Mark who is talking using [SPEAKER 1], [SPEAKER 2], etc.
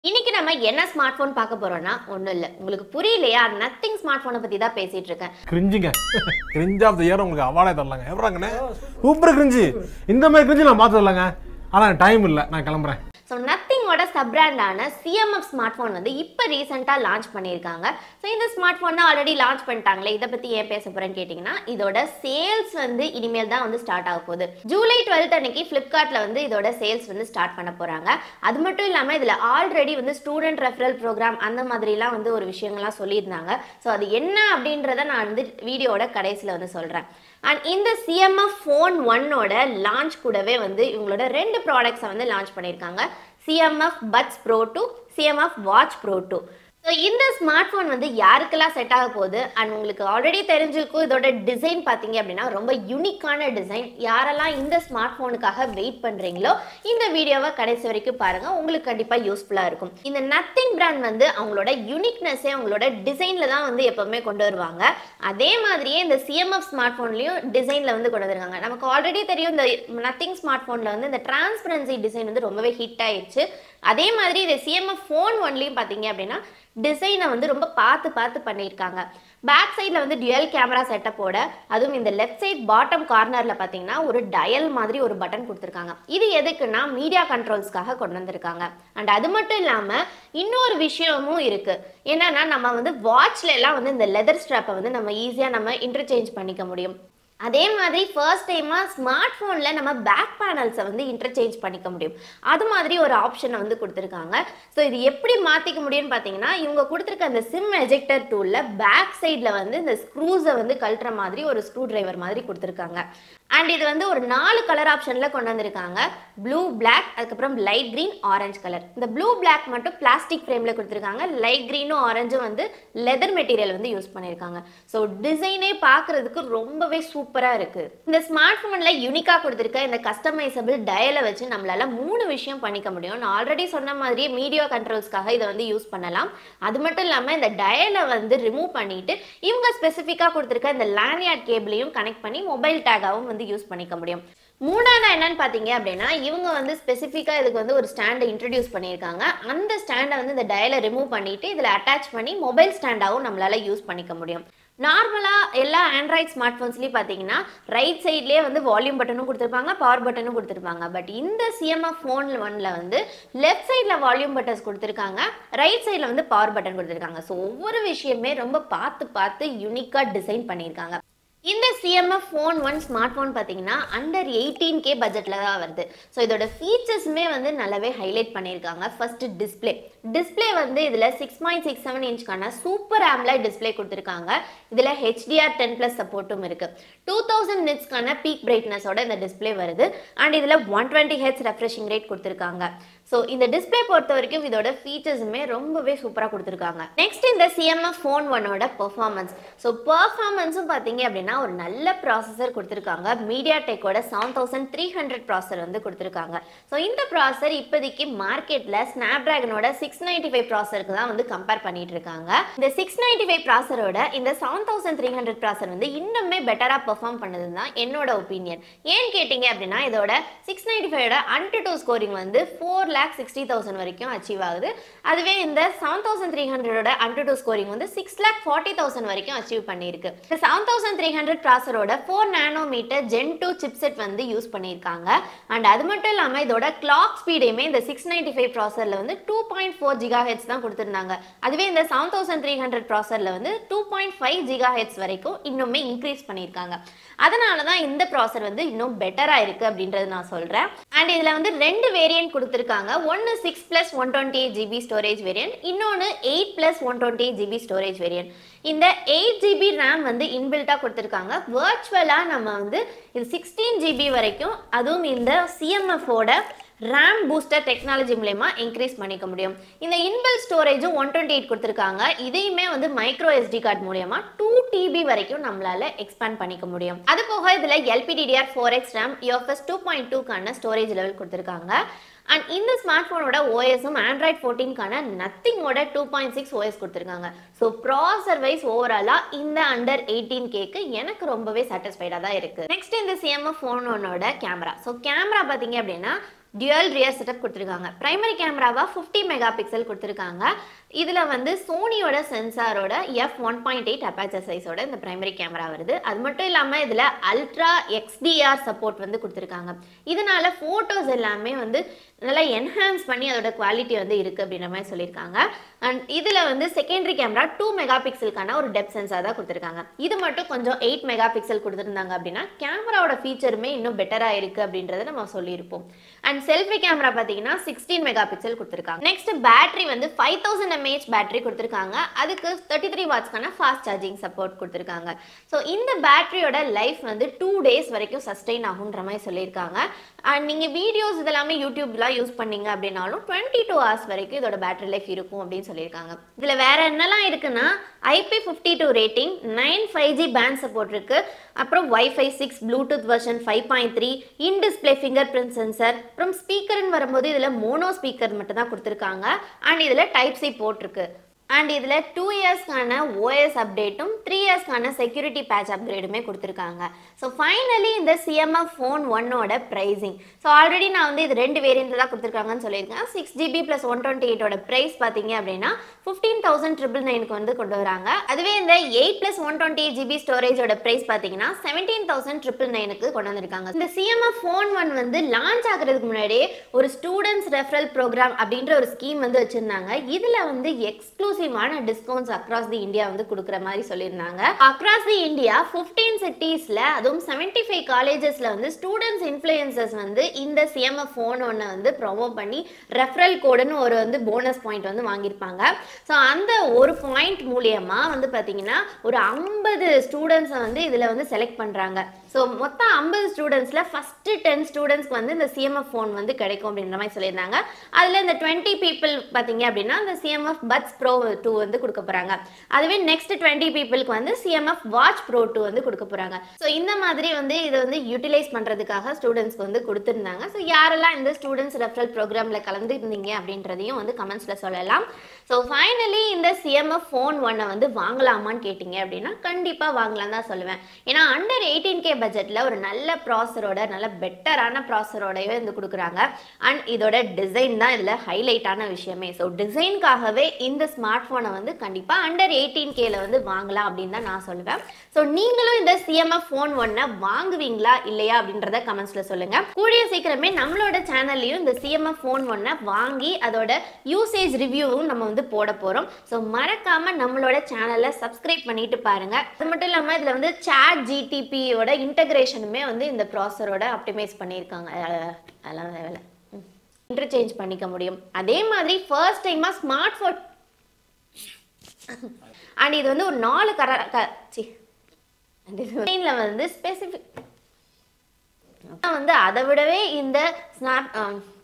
[SPEAKER 1] இன்னைக்கு நம்ம என்ன ஸ்மார்ட் போன் பார்க்க போறோம்னா ஒண்ணும் இல்ல உங்களுக்கு புரியலையா நத்திங் ஸ்மார்ட் போனை பத்தி தான் பேசிட்டு இருக்கேன்
[SPEAKER 2] கிரிஞ்சுங்க கிரிஞ்ச் ஆஃப் த இயர் உங்களுக்கு அவார்டே தரலாங்க எவ்வளோங்கண்ணே சூப்பர் கிரிஞ்சு இந்த மாதிரி கிரிஞ்சு நான் பார்த்து தரலாங்க ஆனால் டைம் இல்லை நான் கிளம்புறேன்
[SPEAKER 1] ஸோ நத்திங்கோட சப் பிராண்டான சிஎம்எஃப் ஸ்மார்ட் ஃபோன் வந்து இப்போ ரீசெண்டாக லான்ச் பண்ணியிருக்காங்க ஸோ இந்த ஸ்மார்ட் ஃபோன் தான் ஆல்ரெடி லான்ச் பண்ணிட்டாங்களே இதை பற்றி ஏன் பேச போகிறேன்னு கேட்டிங்கன்னா இதோட சேல்ஸ் வந்து இனிமேல் தான் வந்து ஸ்டார்ட் ஆக போகுது ஜூலை டுவெல்த் அன்னைக்கு ஃப்ளிப்கார்ட்டில் வந்து இதோட சேல்ஸ் வந்து ஸ்டார்ட் பண்ண போகிறாங்க அது மட்டும் இல்லாமல் இதில் ஆல்ரெடி வந்து ஸ்டூடெண்ட் ரெஃபரல் ப்ரோக்ராம் அந்த மாதிரிலாம் வந்து ஒரு விஷயங்கள்லாம் சொல்லியிருந்தாங்க ஸோ அது என்ன அப்படின்றத நான் வந்து வீடியோட கடைசியில் வந்து சொல்கிறேன் அண்ட் இந்த சிஎம்எஃப் ஃபோன் ஒன்னோட லான்ச் கூடவே வந்து இவங்களோட ரெண்டு ப்ராடக்ட்ஸை வந்து லான்ச் பண்ணியிருக்காங்க CMF buds pro two CMF watch pro two so இந்த ஸ்மார்ட் ஃபோன் வந்து யாருக்கெல்லாம் செட் ஆக போகுது அண்ட் உங்களுக்கு ஆல்ரெடி தெரிஞ்சிருக்கும் இதோட டிசைன் பார்த்தீங்க அப்படின்னா ரொம்ப யூனிக்கான டிசைன் யாரெல்லாம் இந்த ஸ்மார்ட் ஃபோனுக்காக வெயிட் பண்ணுறீங்களோ இந்த வீடியோவை கடைசி வரைக்கும் பாருங்கள் உங்களுக்கு கண்டிப்பாக யூஸ்ஃபுல்லாக இருக்கும் இந்த நத்திங் பிராண்ட் வந்து அவங்களோட யூனிக்னஸே அவங்களோட டிசைனில் தான் வந்து எப்போவுமே கொண்டு வருவாங்க அதே மாதிரியே இந்த சிஎம்எஃப் ஸ்மார்ட் ஃபோன்லேயும் டிசைனில் வந்து கொண்டு வந்திருக்காங்க நமக்கு ஆல்ரெடி தெரியும் இந்த நத்திங் ஸ்மார்ட் ஃபோனில் வந்து இந்த டிரான்ஸ்பரன்சி டிசைன் வந்து ரொம்பவே ஹிட் ஆயிடுச்சு அதே மாதிரி இந்த சிஎம்எஃப் ஃபோன் ஒன்லையும் பார்த்தீங்க அப்படின்னா டிசைனை வந்து ரொம்ப பார்த்து பார்த்து பண்ணியிருக்காங்க பேக் சைடில் வந்து டுயல் கேமரா செட்டப்போட அதுவும் இந்த லெஃப்ட் சைட் பாட்டம் கார்னரில் பார்த்தீங்கன்னா ஒரு டயல் மாதிரி ஒரு பட்டன் கொடுத்துருக்காங்க இது எதுக்குன்னா மீடியா கண்ட்ரோல்ஸ்க்காக கொண்டு வந்திருக்காங்க அண்ட் அது மட்டும் இல்லாமல் இன்னொரு விஷயமும் இருக்குது என்னன்னா நம்ம வந்து வாட்ச்ல எல்லாம் வந்து இந்த லெதர் ஸ்ட்ராப்பை வந்து நம்ம ஈஸியாக நம்ம இன்டர்சேஞ்ச் பண்ணிக்க முடியும் அதே மாதிரி ஃபர்ஸ்ட் டைமாக ஸ்மார்ட் ஃபோனில் நம்ம பேக் பேனல்ஸை வந்து இன்டர்சேஞ்ச் பண்ணிக்க முடியும் அது மாதிரி ஒரு ஆப்ஷனை வந்து கொடுத்துருக்காங்க ஸோ இது எப்படி மாற்றிக்க முடியும்னு பார்த்தீங்கன்னா இவங்க கொடுத்துருக்க அந்த சிம் எஜெக்டர் டூலில் பேக் சைடில் வந்து இந்த ஸ்க்ரூஸை வந்து கழட்டுற மாதிரி ஒரு ஸ்க்ரூ டிரைவர் மாதிரி கொடுத்துருக்காங்க அண்ட் இது வந்து ஒரு நாலு கலர் ஆப்ஷனில் கொண்டு வந்திருக்காங்க ப்ளூ பிளாக் அதுக்கப்புறம் லைட் க்ரீன் ஆரஞ்சு கலர் இந்த ப்ளூ பிளாக் மட்டும் பிளாஸ்டிக் ஃப்ரேமில் கொடுத்துருக்காங்க லைட் க்ரீனும் ஆரஞ்சும் வந்து லெதர் மெட்டீரியல் வந்து யூஸ் பண்ணியிருக்காங்க ஸோ டிசைனே பார்க்குறதுக்கு ரொம்பவே சூப்பராக இருக்குது இந்த ஸ்மார்ட் ஃபோனில் யூனிக்காக கொடுத்துருக்க இந்த கஸ்டமைசபிள் டயலை வச்சு நம்மளால மூணு விஷயம் பண்ணிக்க முடியும் நான் ஆல்ரெடி சொன்ன மாதிரியே மீடியா கண்ட்ரோல்ஸ்க்காக இதை வந்து யூஸ் பண்ணலாம் அது மட்டும் இல்லாமல் இந்த டயலை வந்து ரிமூவ் பண்ணிட்டு இவங்க ஸ்பெசிஃபிக்காக கொடுத்துருக்க இந்த லேண்ட்யார்ட் கேபிளையும் கனெக்ட் பண்ணி மொபைல் டேகாவும் வந்து யூஸ் பண்ணிக்க முடியும் மூணாவது என்னன்னு பார்த்தீங்க அப்படின்னா இவங்க வந்து ஸ்பெசிஃபிக்காக இதுக்கு வந்து ஒரு ஸ்டாண்டை இன்ட்ரடியூஸ் பண்ணியிருக்காங்க அந்த ஸ்டாண்டை வந்து இந்த டயலை ரிமூவ் பண்ணிட்டு இதில் அட்டாச் பண்ணி மொபைல் ஸ்டாண்டாகவும் நம்மளால யூஸ் பண்ணிக்க முடியும் நார்மலாக எல்லா ஆண்ட்ராய்ட் ஸ்மார்ட் ஃபோன்ஸ்லேயும் பார்த்தீங்கன்னா ரைட் சைட்லேயே வந்து வால்யூம் பட்டனும் கொடுத்துருப்பாங்க பவர் பட்டனும் கொடுத்துருப்பாங்க பட் இந்த சிஎம்எஃப் ஃபோன் ஒன்ல வந்து லெஃப்ட் சைடில் வால்யூம் பட்டன்ஸ் கொடுத்துருக்காங்க ரைட் சைடில் வந்து பவர் பட்டன் கொடுத்துருக்காங்க ஸோ ஒவ்வொரு விஷயமே ரொம்ப பார்த்து பார்த்து யூனிக்காக டிசைன் பண்ணியிருக்காங்க இந்த CMF phone one smart phone பார்த்தீங்கன்னா அண்டர் எயிட்டீன் கே பட்ஜெட்டில் தான் வருது ஸோ இதோட ஃபீச்சர்ஸுமே வந்து நல்லாவே ஹைலைட் பண்ணியிருக்காங்க ஃபர்ஸ்ட் டிஸ்பிளே டிஸ்பிளே வந்து இதில் சிக்ஸ் பாயிண்ட் சிக்ஸ் செவன் இன்ச்க்கான சூப்பர் ஆம்லை டிஸ்பிளே கொடுத்துருக்காங்க இதில் ஹெச்டிஆர் டென் ப்ளஸ் சப்போர்ட்டும் இருக்குது டூ தௌசண்ட் நிட்ஸ்க்கான பீக் பிரைட்னஸோட இந்த டிஸ்பிளே வருது அண்ட் இதில் one twenty H refreshing rate கொடுத்துருக்காங்க ஸோ இந்த டிஸ்பிளே பொறுத்த வரைக்கும் இதோட ஃபீச்சர்ஸுமே ரொம்பவே சூப்பராக கொடுத்துருக்காங்க நெக்ஸ்ட் இந்த சிஎம்எஃப் ஃபோன் ஒன்னோட பெர்ஃபார்மன்ஸ் ஸோ பெர்ஃபார்மன்ஸும் பார்த்தீங்க அப்படின்னா ஒரு நல்ல ப்ராசஸர் கொடுத்துருக்காங்க மீடியா டெக்கோட seven thousand three hundred processor வந்து கொடுத்துருக்காங்க ஸோ இந்த ப்ராசர் இப்போதைக்கு மார்க்கெட்டில் ஸ்னாப் ட்ராகனோட சிக்ஸ் நைன்டி ஃபைவ் ப்ராசருக்கு தான் வந்து கம்பேர் பண்ணிட்டு இருக்காங்க இந்த சிக்ஸ் நைன்டி ஃபைவ் ப்ராசரோட இந்த seven thousand three hundred processor வந்து இன்னுமே பெட்டராக பெர்ஃபார்ம் பண்ணது தான் என்னோட ஒப்பீனியன் ஏன் கேட்டிங்க அப்படின்னா இதோட சிக்ஸ் நைன்டி ஃபைவோட அன்டு டூ ஸ்கோரிங் வந்து ஃபோர் லேக் சிக்ஸ்டி தௌசண்ட் வரைக்கும் அச்சீவ் ஆகுது அதுவே இந்த செவன் தௌசண்ட் த்ரீ ஹண்ட்ரடோட அன்டு டூ ஸ்கோரிங் வந்து சிக்ஸ் லேக் ஃபார்ட்டி தௌசண்ட் வரைக்கும் அச்சீவ் பண்ணியிருக்கு இந்த செவன் தௌசண்ட் த்ரீ ஹண்ட்ரட் ப்ராசரோட four nanometre gen two chipset வந்து யூஸ் பண்ணியிருக்காங்க அண்ட் அது மட்டும் இல்லாமல் இதோட கிளாக் ஸ்பீடையுமே இந்த சிக்ஸ் நைன்டி ஃபைவ் ப்ராசரில் வந்து two point four giga hertz தான் கொடுத்துருந்தாங்க அதுவே இந்த செவன் தௌசண்ட் த்ரீ ஹண்ட்ரட் ப்ராசரில் வந்து two point five giga hertz வரைக்கும் இன்னுமே இன்க்ரீஸ் பண்ணியிருக்காங்க அதனால தான் இந்த ப்ராசர் வந்து இன்னும் பெட்டராக இருக்குது அப்படின்றது நான் சொல்கிறேன் அண்ட் இதில் வந்து ரெண்டு வேரியன்ட் கொடுத்துருக்காங்க ஒன்று six plus one twenty eight GB storage variant இன்னொன்று eight plus one twenty eight GB storage variant இந்த எயிட் ஜிபி ரேம் வந்து இன்பில்ட்டாக கொடுத்துருக்காங்க வர்ச்சுவலாக நம்ம வந்து இது சிக்ஸ்டீன் ஜிபி வரைக்கும் அதுவும் இந்த சிஎம்எஃபோட ரேம் பூஸ்டர் டெக்னாலஜி மூலயமா இன்க்ரீஸ் பண்ணிக்க முடியும் இந்த இன்பில் ஸ்டோரேஜும் ஒன் டுவெண்ட்டி எயிட் கொடுத்துருக்காங்க இதையுமே வந்து மைக்ரோ எஸ்டி கார்டு மூலயமா டூ டிபி வரைக்கும் நம்மளால எக்ஸ்பேண்ட் பண்ணிக்க முடியும் அது போக இதில் LPDDR four X RAM UFS two point டூக்கான ஸ்டோரேஜ் லெவல் கொடுத்துருக்காங்க அண்ட் இந்த ஸ்மார்ட் ஃபோனோட ஓஎஸும் ஆண்ட்ராய்ட் ஃபோர்டீன்கான நத்திங்கோட டூ பாயிண்ட் சிக்ஸ் ஓஎஸ் கொடுத்துருக்காங்க ஸோ ப்ராசர் வைஸ் ஓவராலாக இந்த அண்டர் எயிட்டீன் கேக்கு எனக்கு ரொம்பவே சாட்டிஸ்ஃபைடாக தான் இருக்குது நெக்ஸ்ட் இந்த சிஎம்எஃப் ஃபோனோட கேமரா ஸோ கேமரா பார்த்தீங்க அப்படின்னா டியூயல் ரியர் செட்டப் கொடுத்துருக்காங்க பிரைமரி கேமராவா ஃபிஃப்டி மெகா பிக்சல் கொடுத்துருக்காங்க இதில் வந்து சோனியோட சென்சாரோட F one point eight aperture சைஸோட இந்த பிரைமரி கேமரா வருது அது மட்டும் இல்லாமல் இதில் அல்ட்ரா எக்ஸ்டிஆர் சப்போர்ட் வந்து கொடுத்துருக்காங்க இதனால ஃபோட்டோஸ் எல்லாமே வந்து நல்லா என்ஹான்ஸ் பண்ணி அதோட குவாலிட்டி வந்து இருக்குது அப்படின்ற மாதிரி சொல்லியிருக்காங்க அண்ட் இதில் வந்து செகண்டரி கேமரா டூ மெகா பிக்சலுக்கான ஒரு டெப் சென்சார் தான் கொடுத்துருக்காங்க இது மட்டும் கொஞ்சம் எயிட் மெகா பிக்சல் கொடுத்துருந்தாங்க அப்படின்னா கேமராவோட ஃபீச்சருமே இன்னும் பெட்டராக இருக்குது அப்படின்றத நம்ம சொல்லியிருப்போம் அண்ட் செல்ஃபி கேமரா பார்த்தீங்கன்னா சிக்ஸ்டீன் மெகா பிக்சல் கொடுத்துருக்காங்க நெக்ஸ்ட் பேட்டரி வந்து ஃபைவ் தௌசண்ட் எம்ஏஹெச் பேட்டரி கொடுத்துருக்காங்க அதுக்கு தேர்ட்டி த்ரீ வாட்ஸ்க்கான ஃபாஸ்ட் சார்ஜிங் சப்போர்ட் கொடுத்துருக்காங்க ஸோ இந்த பேட்டரியோட லைஃப் வந்து டூ டேஸ் வரைக்கும் சஸ்டெயின் ஆகுன்ற மாதிரி சொல்லியிருக்காங்க அண்ட் நீங்கள் வீடியோஸ் இதெல்லாமே யூடியூப்லாம் யூஸ் பண்ணீங்க அப்படின்னாலும் டுவெண்ட்டி டூ ஹவர்ஸ் வரைக்கும் இதோட பேட்டரி லைஃப் இருக்கும் அப்படின்னு சொல்லியிருக்காங்க இதில் வேற என்னெல்லாம் இருக்குன்னா IP fifty two rating nine five G band support இருக்கு அப்புறம் wifi six Bluetooth version five point three in display finger print sensor அப்புறம் ஸ்பீக்கர்னு வரும்போது இதில் மோனோ ஸ்பீக்கர் மட்டும் தான் கொடுத்துருக்காங்க அண்ட் இதில் டைப் சி போட்டிருக்கு அண்ட் இதில் டூ இயர்ஸ்க்கான ஓஎஸ் அப்டேட்டும் த்ரீ இயர்ஸ்க்கான செக்யூரிட்டி பேட்ச் அப்கிரேடுமே கொடுத்துருக்காங்க ஸோ ஃபைனலி இந்த சிஎம்எஃப் ஃபோன் ஒன்னோட ப்ரைஸிங் ஸோ ஆல்ரெடி நான் வந்து இது ரெண்டு வேரியன்ட் தான் கொடுத்துருக்காங்கன்னு சொல்லியிருக்கேன் six GB plus one twenty எயிட்டோட ப்ரைஸ் பார்த்தீங்க அப்படின்னா ஃபிஃப்டீன் தௌசண்ட் ட்ரிபிள் நைனுக்கு வந்து கொண்டு வராங்க அதுவே இந்த eight plus one twenty eight GB ஸ்டோரேஜோட ப்ரைஸ் பார்த்தீங்கன்னா செவன்டீன் தௌசண்ட் ட்ரிபிள் நைனுக்கு கொண்டு வந்திருக்காங்க இந்த சிஎம்எஃப் ஃபோன் ஒன் வந்து லான்ச் ஆகுறதுக்கு முன்னாடியே ஒரு ஸ்டூடெண்ட்ஸ் ரெஃபரல் ப்ரோக்ராம் அப்படின்ற ஒரு ஸ்கீம் வந்து வச்சிருந்தாங்க இதில் வந்து எக்ஸ்க்ளூசிவான டிஸ்கவுண்ட்ஸ் அக்ராஸ் தி இந்தியா வந்து கொடுக்குற மாதிரி சொல்லியிருந்தாங்க அக்ராஸ் தி இந்தியா ஃபிஃப்டீன் சிட்டிஸில் அதுவும் செவன்ட்டி ஃபைவ் காலேஜஸில் வந்து ஸ்டூடெண்ட்ஸ் இன்ஃப்ளூயன்சஸ் வந்து இந்த சிஎம்எஃப் ஃபோன் ஒன்று வந்து ப்ரொமோட் பண்ணி ரெஃபரல் கோடுன்னு ஒரு வந்து போனஸ் பாயிண்ட் வந்து வாங்கியிருப்பாங்க ஸோ அந்த ஒரு பாயிண்ட் மூலியமா வந்து பார்த்தீங்கன்னா ஒரு ஐம்பது ஸ்டூடெண்ட்ஸை வந்து இதில் வந்து செலக்ட் பண்ணுறாங்க ஸோ மொத்தம் ஐம்பது ஸ்டூடெண்ட்ஸில் ஃபஸ்ட்டு டென் ஸ்டூடெண்ட்ஸ்க்கு வந்து இந்த சிஎம்எஃப் ஃபோன் வந்து கிடைக்கும் அப்படின்ற மாதிரி சொல்லியிருந்தாங்க அதில் இந்த டுவெண்ட்டி பீப்புள் பார்த்தீங்க அப்படின்னா இந்த சிஎம்எஃப் பட்ஸ் ப்ரோ டூ வந்து கொடுக்க போகிறாங்க அதுவே நெக்ஸ்ட் டுவெண்ட்டி பீப்புளுக்கு வந்து சிஎம்எஃப் வாட்ச் ப்ரோ டூ வந்து கொடுக்க போகிறாங்க ஸோ இந்த மாதிரி வந்து இதை வந்து யூட்டிலைஸ் பண்ணுறதுக்காக ஸ்டூடெண்ட்ஸ்க்கு வந்து கொடுத்துருந்தாங்க ஸோ யாரெல்லாம் இந்த ஸ்டூடெண்ட்ஸ் ரெஃபரல் ப்ரோக்ராமில் கலந்துருந்தீங்க அப்படின்றதையும் வந்து கமெண்ட்ஸில் சொல்லலாம் ஸோ ஃபைனலி இந்த சிஎம்எஃப் ஃபோன் ஒன்னை வந்து வாங்கலாமான்னு கேட்டிங்க அப்படின்னா கண்டிப்பாக வாங்கலாம் தான் சொல்லுவேன் ஏன்னா அண்டர் எயிட்டீன் கே பட்ஜெட்டில் ஒரு நல்ல ப்ராசரோட நல்ல பெட்டரான ப்ராசரோடவே வந்து கொடுக்குறாங்க அண்ட் இதோட டிசைன் தான் இதில் ஹைலைட்டான விஷயமே ஸோ டிசைனுக்காகவே இந்த ஸ்மார்ட் ஃபோனை வந்து கண்டிப்பாக அண்டர் எயிட்டீன் கேல வந்து வாங்கலாம் அப்படின்னு தான் நான் சொல்லுவேன் ஸோ நீங்களும் இந்த சிஎம்எஃப் ஃபோன் ஒன்னை வாங்குவீங்களா இல்லையா அப்படின்றத கமெண்ட்ஸில் சொல்லுங்கள் கூடிய சீக்கிரமே நம்மளோட சேனல்லையும் இந்த சிஎம்எஃப் ஃபோன் ஒன்னை வாங்கி அதோட யூசேஜ் ரிவ்யூவும் நம்ம வந்து போட போகிறோம் ஸோ மறக்காம நம்மளோட சேனலை சப்ஸ்கிரைப் பண்ணிட்டு பாருங்க அது மட்டும் இல்லாமல் இதில் வந்து சாட் ஜிடிபியோட இன்டகிரேஷனுமே வந்து இந்த ப்ராசரோட ஆப்டிமைஸ் பண்ணியிருக்காங்க அஹ் அதெல்லாம் வேலை இன்டர்சேஞ்ச் பண்ணிக்க முடியும் அதே மாதிரி ஃபர்ஸ்ட் டைமாக ஸ்மார்ட் ஃபோன் அண்ட் இது வந்து ஒரு நாலு கர க சி டிசைனில் வந்து ஸ்பெசிஃபிக் வந்து அதை விடவே இந்த ஸ்னாப்